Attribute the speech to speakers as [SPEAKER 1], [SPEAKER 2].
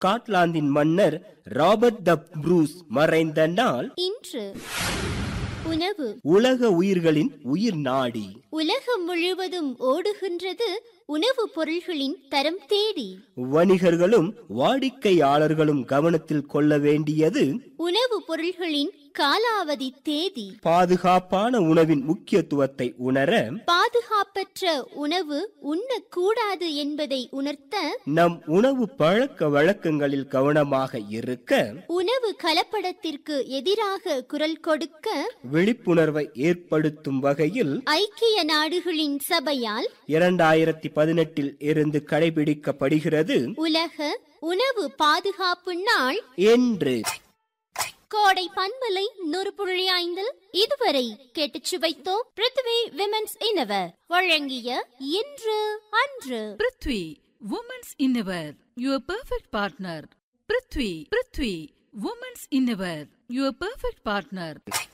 [SPEAKER 1] ஸ்காட்லாந்தின் மன்னர் ராபர்ட் த ப்ரூஸ் மறைந்த நாள்
[SPEAKER 2] இன்று உணவு
[SPEAKER 1] உலக உயிர்களின் உயிர் நாடி
[SPEAKER 2] உலகம் முழுவதும் ஓடுகின்றது உணவுப் பொருள்களின் தரம் தேடி
[SPEAKER 1] வணிகர்களும் வாடிக்கையாளர்களும் கவனத்தில் கொள்ள வேண்டியது
[SPEAKER 2] உணவுப் பொருள்களின் காலாவதி தேதி
[SPEAKER 1] பாதுகாப்பான உணவின் முக்கியத்துவத்தை உணர
[SPEAKER 2] பாதுகாப்பற்ற உணவு உண்ணக்கூடாது என்பதை உணர்த்த
[SPEAKER 1] நம் உணவு பழக்க வழக்கங்களில் கவனமாக இருக்க
[SPEAKER 2] உணவு கலப்படத்திற்கு எதிராக குரல் கொடுக்க
[SPEAKER 1] விழிப்புணர்வை ஏற்படுத்தும் வகையில்
[SPEAKER 2] ஐக்கிய நாடுகளின் சபையால்
[SPEAKER 1] இரண்டாயிரத்தி பதினெட்டில் இருந்து கடைபிடிக்கப்படுகிறது
[SPEAKER 2] உலக உணவு பாதுகாப்பு நாள்
[SPEAKER 1] என்று
[SPEAKER 2] கோடை பன்மலை நூறு புள்ளி ஐந்தில் இதுவரை கேட்டுச் சுவைத்தோம் பிருத்வி விமென்ஸ் இனவர் வழங்கிய இன்று அன்று
[SPEAKER 3] prithvi women's innerwear your perfect partner prithvi prithvi women's innerwear your perfect partner